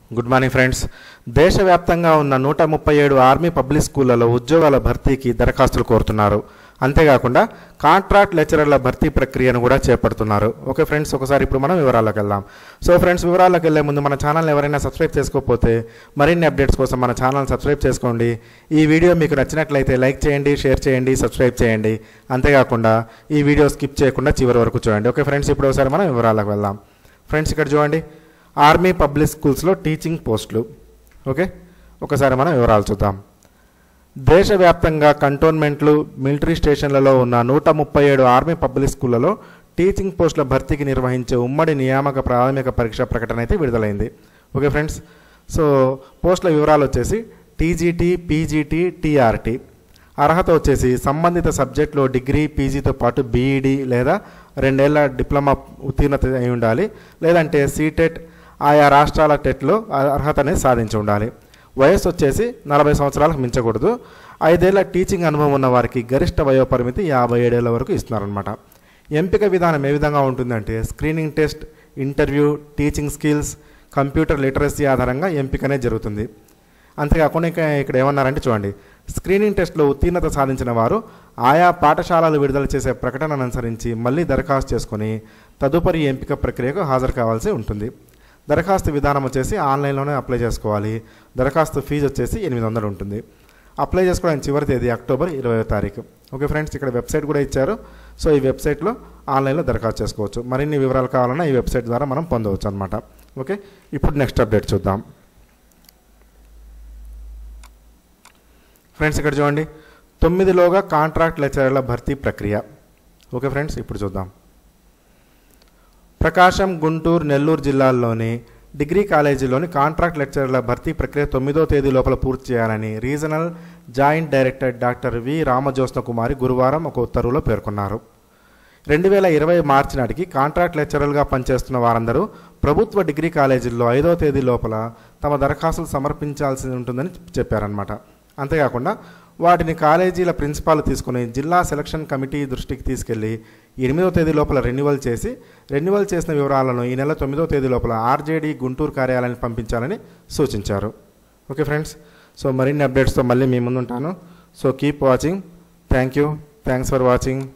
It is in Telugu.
గుడ్ మార్నింగ్ ఫ్రెండ్స్ దేశవ్యాప్తంగా ఉన్న నూట ముప్పై ఏడు ఆర్మీ పబ్లిక్ స్కూళ్లలో ఉద్యోగాల భర్తీకి దరఖాస్తులు కోరుతున్నారు అంతేకాకుండా కాంట్రాక్ట్ లెక్చరర్ల భర్తీ ప్రక్రియను కూడా చేపడుతున్నారు ఓకే ఫ్రెండ్స్ ఒకసారి ఇప్పుడు మనం వివరాల్లోకి వెళ్దాం సో ఫ్రెండ్స్ వివరాల్లోకి వెళ్ళే ముందు మన ఛానల్ ఎవరైనా సబ్స్క్రైబ్ చేసుకోకపోతే మరిన్ని అప్డేట్స్ కోసం మన ఛానల్ సబ్స్క్రైబ్ చేసుకోండి ఈ వీడియో మీకు నచ్చినట్లయితే లైక్ చేయండి షేర్ చేయండి సబ్స్క్రైబ్ చేయండి అంతేకాకుండా ఈ వీడియో స్కిప్ చేయకుండా చివరి వరకు చూడండి ఓకే ఫ్రెండ్స్ ఇప్పుడు ఒకసారి మనం వివరాల్లోకి వెళ్దాం ఫ్రెండ్స్ ఇక్కడ చూడండి ఆర్మీ పబ్లిక్ స్కూల్స్లో టీచింగ్ పోస్టులు ఓకే ఒకసారి మనం వివరాలు చూద్దాం దేశవ్యాప్తంగా కంటోన్మెంట్లు మిలిటరీ స్టేషన్లలో ఉన్న నూట ముప్పై ఏడు ఆర్మీ పబ్లిక్ స్కూళ్లలో టీచింగ్ పోస్టుల భర్తీకి నిర్వహించే ఉమ్మడి నియామక ప్రాథమిక పరీక్ష ప్రకటన అయితే విడుదలైంది ఓకే ఫ్రెండ్స్ సో పోస్టుల వివరాలు వచ్చేసి టీజీటీ పీజీటీ టీఆర్టీ అర్హత వచ్చేసి సంబంధిత సబ్జెక్టులో డిగ్రీ పీజీతో పాటు బీఈడి లేదా రెండేళ్ల డిప్లొమా ఉత్తీర్ణత అయి ఉండాలి లేదంటే సీటెట్ ఆయా రాష్ట్రాల టెట్లో అర్హతని సాధించి ఉండాలి వయసు వచ్చేసి నలభై సంవత్సరాలకు మించకూడదు ఐదేళ్ల టీచింగ్ అనుభవం ఉన్న వారికి గరిష్ట వయోపరిమితి యాభై ఏడేళ్ల వరకు ఇస్తున్నారనమాట ఎంపిక విధానం ఏ విధంగా ఉంటుందంటే screening test interview teaching skills computer literacy ఆధారంగా ఎంపికనే జరుగుతుంది అంతేకాకుండా ఇంకా ఇక్కడ ఏమన్నారంటే చూడండి స్క్రీనింగ్ టెస్ట్లో ఉత్తీర్ణత సాధించిన వారు ఆయా పాఠశాలలు విడుదల చేసే ప్రకటనను అనుసరించి మళ్ళీ దరఖాస్తు చేసుకొని తదుపరి ఎంపిక ప్రక్రియకు హాజరు కావాల్సి ఉంటుంది దరఖాస్తు విధానం వచ్చేసి ఆన్లైన్లోనే అప్లై చేసుకోవాలి దరఖాస్తు ఫీజు వచ్చేసి ఎనిమిది వందలు ఉంటుంది అప్లై చేసుకోవడానికి చివరి తేదీ అక్టోబర్ ఇరవై తారీఖు ఓకే ఫ్రెండ్స్ ఇక్కడ వెబ్సైట్ కూడా ఇచ్చారు సో ఈ వెబ్సైట్లో ఆన్లైన్లో దరఖాస్తు చేసుకోవచ్చు మరిన్ని వివరాలు కావాలన్నా ఈ వెబ్సైట్ ద్వారా మనం పొందవచ్చు అనమాట ఓకే ఇప్పుడు నెక్స్ట్ అప్డేట్ చూద్దాం ఫ్రెండ్స్ ఇక్కడ చూడండి తొమ్మిదిలోగా కాంట్రాక్ట్ లెక్చరర్ల భర్తీ ప్రక్రియ ఓకే ఫ్రెండ్స్ ఇప్పుడు చూద్దాం ప్రకాశం గుంటూరు నెల్లూరు జిల్లాల్లోని డిగ్రీ కాలేజీలోని కాంట్రాక్ట్ లెక్చరర్ల భర్తీ ప్రక్రియ తొమ్మిదో తేదీ లోపల పూర్తి చేయాలని regional joint director doctor V Ramajyotsna Kumari గురువారం ఒక ఉత్తర్వులో పేర్కొన్నారు రెండు వేల ఇరవై మార్చి నాటికి కాంట్రాక్ట్ లెక్చరర్గా పనిచేస్తున్న వారందరూ ప్రభుత్వ డిగ్రీ కాలేజీల్లో ఐదో తేదీ లోపల తమ దరఖాస్తులు సమర్పించాల్సి ఉంటుందని చెప్పారనమాట అంతేకాకుండా వాటిని కాలేజీల ప్రిన్సిపాల్ తీసుకుని జిల్లా సెలక్షన్ కమిటీ దృష్టికి తీసుకెళ్లి ఎనిమిదో తేదీ లోపల రెన్యువల్ చేసి రెన్యువల్ చేసిన వివరాలను ఈ నెల తొమ్మిదో తేదీ లోపల ఆర్జేడీ గుంటూరు కార్యాలయానికి పంపించాలని సూచించారు ఓకే ఫ్రెండ్స్ సో మరిన్ని అప్డేట్స్తో మళ్ళీ మీ ముందు ఉంటాను so keep watching thank you thanks for watching